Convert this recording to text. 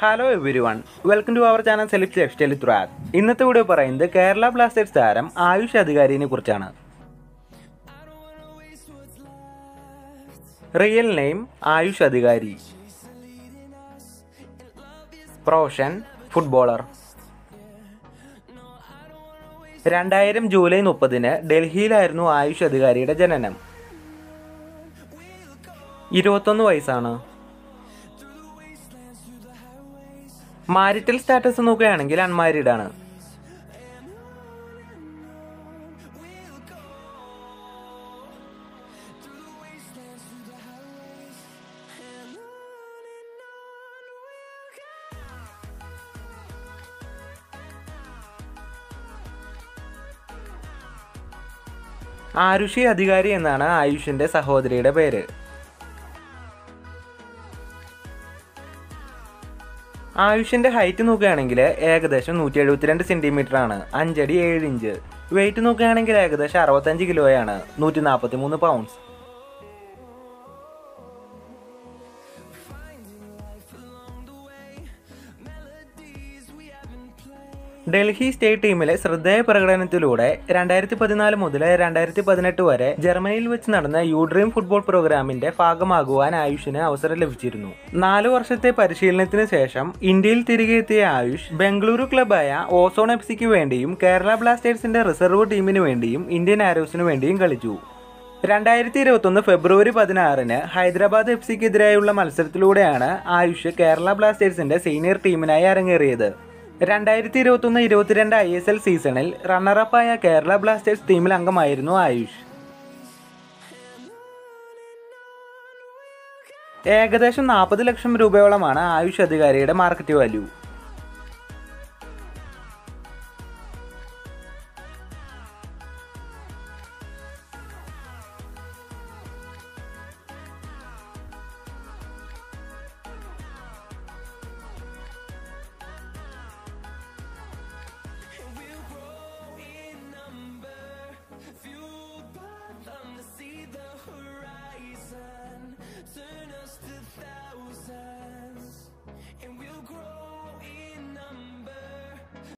hello everyone welcome to our channel സെലിപ്സ് textile ത്രാക്ക് ഇന്നത്തെ വീഡിയോ പറയുന്നത് കേരള ബ്ലാസ്റ്റേഴ്സ് താരം ആയുഷ് അധികാരിനെ കുറിച്ചാണ് റിയൽ നെയിം ആയുഷ് അധികാരി പ്രൊഫഷൻ ഫുട്ബോളർ രണ്ടായിരം ജൂലൈ മുപ്പതിന് ഡൽഹിയിലായിരുന്നു ആയുഷ് അധികാരിയുടെ ജനനം ഇരുപത്തൊന്ന് വയസ്സാണ് മാരിറ്റൽ സ്റ്റാറ്റസ് നോക്കുകയാണെങ്കിൽ അൺമാരീഡ് ആണ് ആരുഷി അധികാരി എന്നാണ് ആയുഷിന്റെ സഹോദരിയുടെ പേര് ആയുഷിന്റെ ഹൈറ്റ് നോക്കുകയാണെങ്കിൽ ഏകദേശം നൂറ്റി എഴുപത്തിരണ്ട് സെന്റിമീറ്റർ ആണ് അഞ്ചടി ഏഴ് ഇഞ്ച് വെയിറ്റ് നോക്കുകയാണെങ്കിൽ ഏകദേശം അറുപത്തഞ്ച് കിലോയാണ് നൂറ്റി നാൽപ്പത്തി മൂന്ന് പൗണ്ട്സ് ഡൽഹി സ്റ്റേറ്റ് ടീമിലെ ശ്രദ്ധേയ പ്രകടനത്തിലൂടെ രണ്ടായിരത്തി പതിനാല് മുതൽ രണ്ടായിരത്തി പതിനെട്ട് വരെ ജർമ്മനിയിൽ വെച്ച് നടന്ന യു ഡ്രീം ഫുട്ബോൾ പ്രോഗ്രാമിന്റെ ഭാഗമാകുവാൻ ആയുഷിന് അവസരം ലഭിച്ചിരുന്നു നാലു വർഷത്തെ പരിശീലനത്തിന് ശേഷം ഇന്ത്യയിൽ തിരികെ എത്തിയ ആയുഷ് ബംഗളൂരു ക്ലബായ ഓസോൺ എഫ് സിക്ക് വേണ്ടിയും കേരള ബ്ലാസ്റ്റേഴ്സിന്റെ റിസർവ് ടീമിന് വേണ്ടിയും ഇന്ത്യൻ ആരോസിനു വേണ്ടിയും കളിച്ചു രണ്ടായിരത്തി ഇരുപത്തൊന്ന് ഫെബ്രുവരി പതിനാറിന് ഹൈദരാബാദ് എഫ് സിക്കെതിരായുള്ള മത്സരത്തിലൂടെയാണ് ആയുഷ് കേരള ബ്ലാസ്റ്റേഴ്സിന്റെ സീനിയർ ടീമിനായി അരങ്ങേറിയത് രണ്ടായിരത്തി ഇരുപത്തൊന്ന് ഇരുപത്തിരണ്ട് ഐ എസ് എൽ സീസണിൽ റണ്ണറപ്പായ കേരള ബ്ലാസ്റ്റേഴ്സ് ടീമിൽ അംഗമായിരുന്നു ആയുഷ് ഏകദേശം നാൽപ്പത് ലക്ഷം രൂപയോളമാണ് ആയുഷ് അധികാരിയുടെ മാർക്കറ്റ് വാല്യൂ